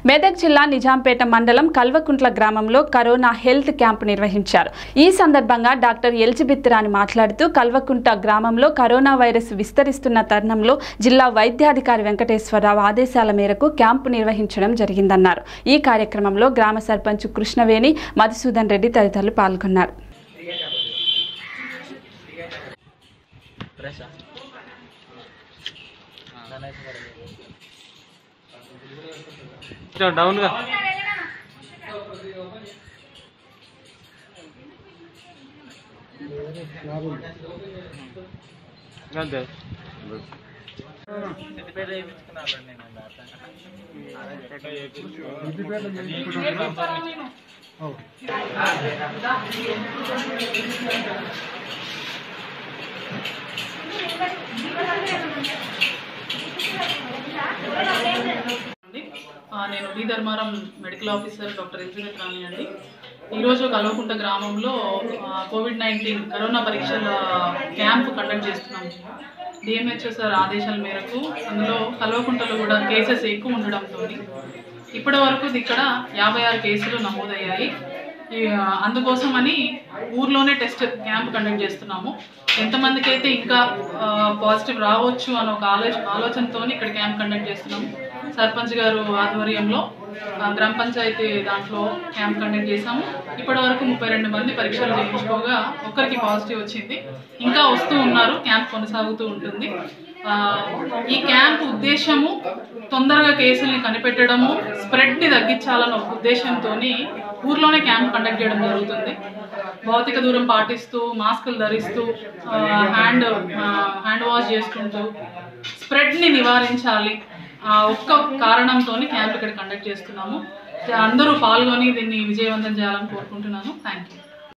మెదక్ జిల్లా నిజాంపేట మండలం కల్వకుంట్ల గ్రామంలో కరోనా హెల్త్ క్యాంప్ నిర్వహించారు ఈ సందర్భంగా డాక్టర్ ఎల్జిబిత్ రాణి మాట్లాడుతూ కల్వకుంట్ల గ్రామంలో కరోనా వైరస్ విస్తరిస్తున్న తరుణంలో జిల్లా వైద్యాధికారి వెంకటేశ్వరరావు ఆదేశాల మేరకు క్యాంపు నిర్వహించడం జరిగిందన్నారు ఈ కార్యక్రమంలో గ్రామ సర్పంచ్ కృష్ణవేణి మధుసూదన్ రెడ్డి తదితరులు పాల్గొన్నారు డౌన్ గా అంతే అండి ఆ, నేను the Dharmaram medical officer doctor Elizabeth Rani అండి ఈరోజు కల్వకుంట గ్రామంలో ఆ, కోవిడ్ నైన్టీన్ కరోనా పరీక్షల క్యాంప్ కండక్ట్ చేస్తున్నాం డిఎంహెచ్ఓ సార్ ఆదేశాల మేరకు అందులో కల్వకుంటలో కూడా కేసెస్ ఎక్కువ ఉండడంతో ఇప్పటి వరకు ఇక్కడ యాభై ఆరు కేసులు నమోదయ్యాయి ఈ, ఆ, అందుకోసమని ఊర్లోనే టెస్ట్ క్యాంప్ కండక్ట్ చేస్తున్నాము ఎంతమందికి అయితే ఇంకా పాజిటివ్ రావచ్చు అన్న ఒక ఆలోచన ఆలోచనతో ఇక్కడ క్యాంప్ కండక్ట్ చేస్తున్నాము సర్పంచ్ గారు ఆధ్వర్యంలో ఆ, గ్రామ పంచాయతీ దాంట్లో క్యాంప్ కండక్ట్ చేశాము ఇప్పటి వరకు ముప్పై రెండు మంది పరీక్షలు చేయించుకోగా ఒక్కరికి పాజిటివ్ వచ్చింది ఇంకా వస్తూ ఉన్నారు క్యాంప్ కొనసాగుతూ ఉంటుంది ఆ, ఈ క్యాంప్ ఉద్దేశము తొందరగా కేసుల్ని కనిపెట్టడము స్ప్రెడ్ని తగ్గించాలన్న ఒక ఉద్దేశంతో ఊర్లోనే క్యాంప్ కండక్ట్ చేయడం జరుగుతుంది భౌతిక దూరం పాటిస్తూ మాస్కులు ధరిస్తూ ఆ, హ్యాండ్ ఆ, హ్యాండ్ వాష్ చేసుకుంటూ స్ప్రెడ్ని నివారించాలి ఆ ఒక్క కారణంతో క్యాంప్ ఇక్కడ కండక్ట్ చేస్తున్నాము అందరూ పాల్గొని దీన్ని విజయవంతం చేయాలని కోరుకుంటున్నాను థ్యాంక్ యూ